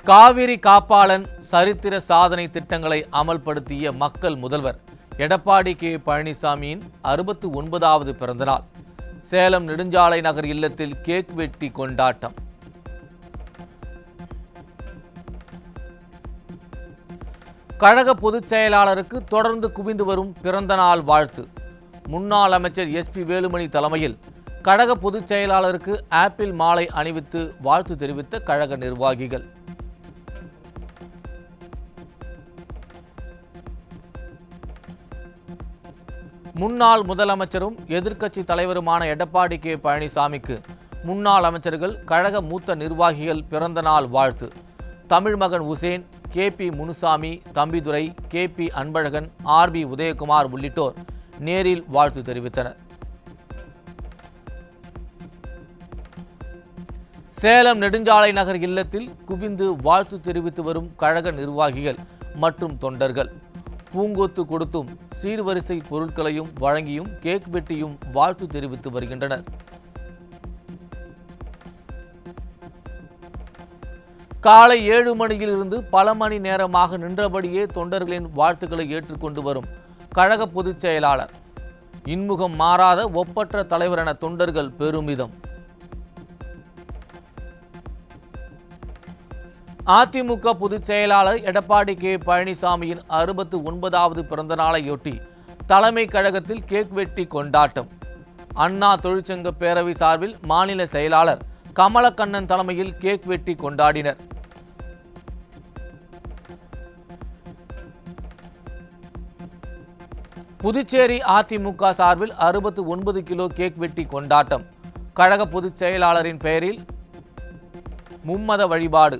காவிரி காப்பாளன் சரித்திர சாதனை திட்டங்களை அமல்படுத்திய மக்கள் முதல்வர் எடப்பாடி கே பழனிசாமியின் அறுபத்து ஒன்பதாவது பிறந்தநாள் சேலம் நெடுஞ்சாலை நகர் இல்லத்தில் கேக் வெட்டி கொண்டாட்டம் கழக பொதுச் செயலாளருக்கு தொடர்ந்து குவிந்து வரும் பிறந்தநாள் வாழ்த்து முன்னாள் அமைச்சர் எஸ்பி வேலுமணி தலைமையில் கழக பொதுச் செயலாளருக்கு ஆப்பிள் மாலை அணிவித்து வாழ்த்து தெரிவித்த கழக நிர்வாகிகள் முன்னாள் முதலமைச்சரும் எதிர்க்கட்சி தலைவருமான எடப்பாடி கே பழனிசாமிக்கு முன்னாள் அமைச்சர்கள் கழக மூத்த நிர்வாகிகள் பிறந்த நாள் வாழ்த்து Tamil Magan Hussain K P Munusamy Thambidurai K P Anbazhagan R B Udhayakumar உள்ளிட்டோர் நேரில் வாழ்த்து தெரிவித்தனர் சேலம் நெடுஞ்சாலை நகர் இல்லத்தில் குவிந்து வாழ்த்து தெரிவித்து வரும் கழக நிர்வாகிகள் மற்றும் தொண்டர்கள் பூங்கொத்து கொடுத்தும் சீர்வரிசை பொருட்களையும் வழங்கியும் கேக் வெட்டியும் வாழ்த்து தெரிவித்து வருகின்றனர் காலை ஏழு மணியிலிருந்து பல மணி நேரமாக நின்றபடியே தொண்டர்களின் வாழ்த்துக்களை ஏற்றுக்கொண்டு வரும் கழக பொதுச் செயலாளர் இன்முகம் மாறாத ஒப்பற்ற தலைவர் என தொண்டர்கள் பெருமிதம் அதிமுக பொதுச் செயலாளர் எடப்பாடி கே பழனிசாமியின் அறுபத்து ஒன்பதாவது பிறந்த நாளையொட்டி தலைமை கழகத்தில் கேக் வெட்டி கொண்டாட்டம் அண்ணா தொழிற்சங்க பேரவை சார்பில் மாநில செயலாளர் கமலக்கண்ணன் தலைமையில் கேக் வெட்டி கொண்டாடினர் புதுச்சேரி அதிமுக சார்பில் அறுபத்து ஒன்பது கிலோ கேக் வெட்டி கொண்டாட்டம் கழக பொதுச் செயலாளரின் பெயரில் மும்மத வழிபாடு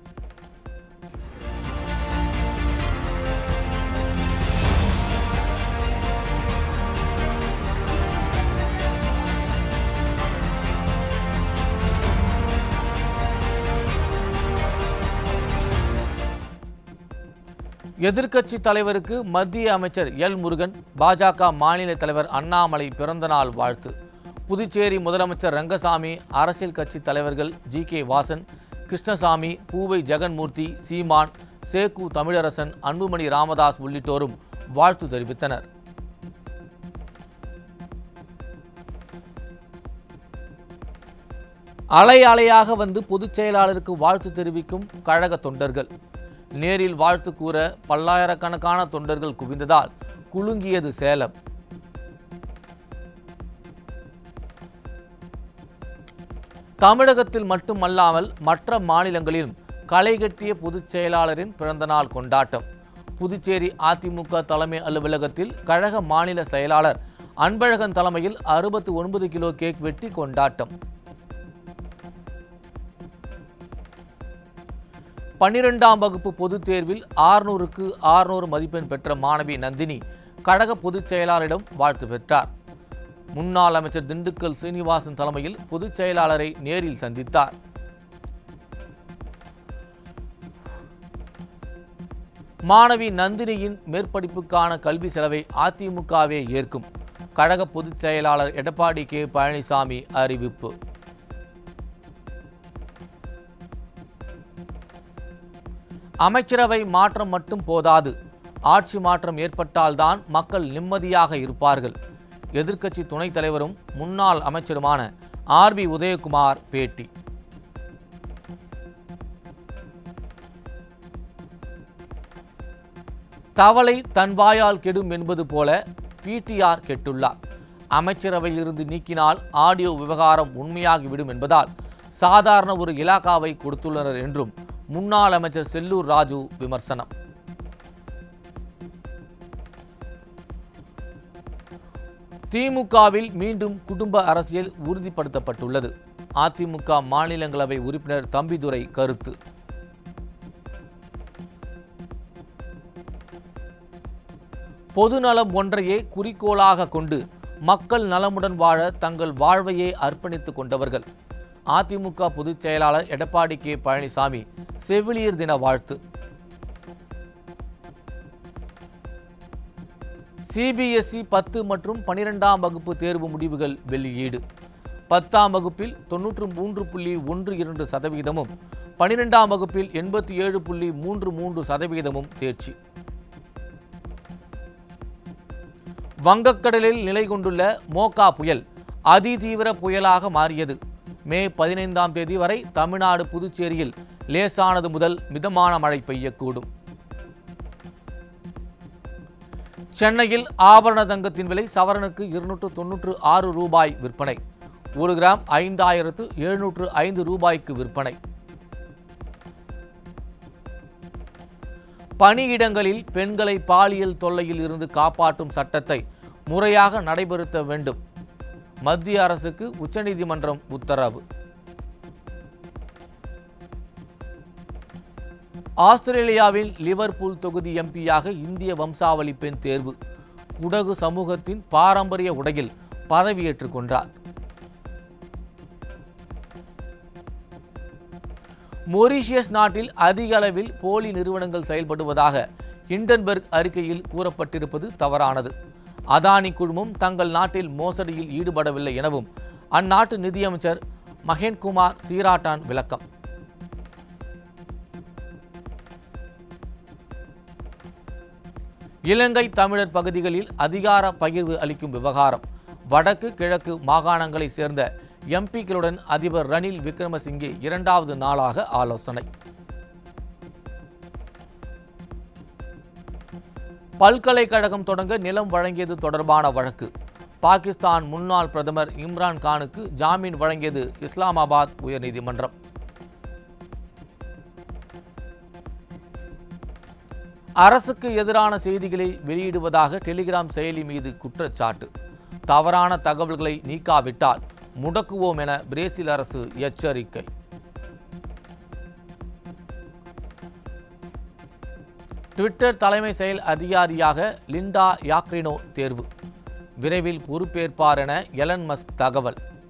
எதிர்க்கட்சி தலைவருக்கு மத்திய அமைச்சர் எல் முருகன் பாஜக மாநில தலைவர் அண்ணாமலை பிறந்தநாள் வாழ்த்து புதுச்சேரி முதலமைச்சர் ரங்கசாமி அரசியல் கட்சி தலைவர்கள் ஜி கே வாசன் கிருஷ்ணசாமி பூவை ஜெகன்மூர்த்தி சீமான் சேக்கு தமிழரசன் அன்புமணி ராமதாஸ் உள்ளிட்டோரும் வாழ்த்து தெரிவித்தனர் அலை அலையாக வந்து பொதுச் செயலாளருக்கு வாழ்த்து தெரிவிக்கும் கழக தொண்டர்கள் நேரில் வாழ்த்து கூற பல்லாயிரக்கணக்கான தொண்டர்கள் குவிந்ததால் குலுங்கியது சேலம் தமிழகத்தில் மட்டுமல்லாமல் மற்ற மாநிலங்களிலும் களைகட்டிய பொதுச் செயலாளரின் பிறந்தநாள் கொண்டாட்டம் புதுச்சேரி அதிமுக தலைமை அலுவலகத்தில் கழக மாநில செயலாளர் அன்பழகன் தலைமையில் அறுபத்தி ஒன்பது கிலோ கேக் வெட்டி கொண்டாட்டம் பன்னிரெண்டாம் வகுப்பு பொதுத் தேர்வில் ஆறுநூறுக்கு ஆறுநூறு மதிப்பெண் பெற்ற மாணவி நந்தினி கழக பொதுச் செயலாளரிடம் வாழ்த்து பெற்றார் முன்னாள் அமைச்சர் திண்டுக்கல் சீனிவாசன் தலைமையில் பொதுச் செயலாளரை நேரில் சந்தித்தார் மாணவி நந்தினியின் மேற்படிப்புக்கான கல்வி செலவை அதிமுகவே ஏற்கும் கழக பொதுச் செயலாளர் எடப்பாடி கே பழனிசாமி அறிவிப்பு அமைச்சரவை மாற்றம் மட்டும் போதாது ஆட்சி மாற்றம் ஏற்பட்டால்தான் மக்கள் நிம்மதியாக இருப்பார்கள் எதிர்க்கட்சி துணைத் தலைவரும் முன்னாள் அமைச்சருமான ஆர்பி உதயகுமார் பேட்டி தவளை தன் வாயால் கெடும் என்பது போல பிடிஆர் கெட்டுள்ளார் அமைச்சரவையிலிருந்து நீக்கினால் ஆடியோ விவகாரம் உண்மையாகிவிடும் என்பதால் சாதாரண ஒரு இலாகாவை கொடுத்துள்ளனர் என்றும் முன்னாள் அமைச்சர் செல்லூர் ராஜு விமர்சனம் திமுகவில் மீண்டும் குடும்ப அரசியல் உறுதிப்படுத்தப்பட்டுள்ளது அதிமுக மாநிலங்களவை உறுப்பினர் தம்பிதுரை கருத்து பொதுநலம் ஒன்றையே குறிக்கோளாக கொண்டு மக்கள் நலமுடன் வாழ தங்கள் வாழ்வையே அர்ப்பணித்துக் கொண்டவர்கள் அதிமுக பொதுச் செயலாளர் எடப்பாடி கே பழனிசாமி செவிலியர் தின வாழ்த்து சிபிஎஸ்இ பத்து மற்றும் பனிரெண்டாம் வகுப்பு தேர்வு முடிவுகள் வெளியீடு பத்தாம் வகுப்பில் தொன்னூற்று மூன்று புள்ளி ஒன்று இரண்டு சதவீதமும் பனிரெண்டாம் வகுப்பில் எண்பத்தி ஏழு புள்ளி மூன்று மூன்று சதவீதமும் தேர்ச்சி வங்கக்கடலில் நிலை கொண்டுள்ள மோகா புயல் அதிதீவிர புயலாக மாறியது மே பதினைந்தாம் தேதி வரை தமிழ்நாடு புதுச்சேரியில் லேசானது முதல் மிதமான மழை பெய்யக்கூடும் சென்னையில் ஆபரண தங்கத்தின் விலை சவரனுக்கு இருநூற்று தொன்னூற்று ஆறு ரூபாய் விற்பனை ஒரு கிராம் ஐந்தாயிரத்து எழுநூற்று ஐந்து ரூபாய்க்கு விற்பனை பணியிடங்களில் பெண்களை பாலியல் தொல்லையில் இருந்து காப்பாற்றும் சட்டத்தை முறையாக நடைபெறுத்த வேண்டும் மத்திய அரசுக்கு உச்சநீதிமன்றம் உத்தரவு ஆஸ்திரேலியாவின் லிவர்பூல் தொகுதி எம்பியாக இந்திய வம்சாவளி பெண் தேர்வு குடகு சமூகத்தின் பாரம்பரிய உடையில் பதவியேற்றுக் கொண்டார் மொரீஷியஸ் நாட்டில் அதிக அளவில் போலி நிறுவனங்கள் செயல்படுவதாக ஹிண்டன்பர்க் அறிக்கையில் கூறப்பட்டிருப்பது தவறானது அதானி குழுமம் தங்கள் நாட்டில் மோசடியில் ஈடுபடவில்லை எனவும் அந்நாட்டு நிதியமைச்சர் மகேன்குமார் சீராட்டான் விளக்கம் இலங்கை தமிழர் பகுதிகளில் அதிகார பகிர்வு அளிக்கும் விவகாரம் வடக்கு கிழக்கு மாகாணங்களை சேர்ந்த எம்பிக்களுடன் அதிபர் ரணில் விக்ரமசிங்கே இரண்டாவது நாளாக ஆலோசனை பல்கலைக்கழகம் தொடங்க நிலம் வழங்கியது தொடர்பான வழக்கு பாகிஸ்தான் முன்னாள் பிரதமர் இம்ரான் கானுக்கு ஜாமீன் வழங்கியது இஸ்லாமாபாத் உயர்நீதிமன்றம் அரசுக்கு எதிரான செய்திகளை வெளியிடுவதாக டெலிகிராம் செயலி மீது குற்றச்சாட்டு தவறான தகவல்களை நீக்காவிட்டால் முடக்குவோம் என பிரேசில் அரசு எச்சரிக்கை ட்விட்டர் தலைமை செயல் அதிகாரியாக லிண்டா யாக்ரினோ தேர்வு விரைவில் பொறுப்பேற்பார் என எலன் மஸ்க் தகவல்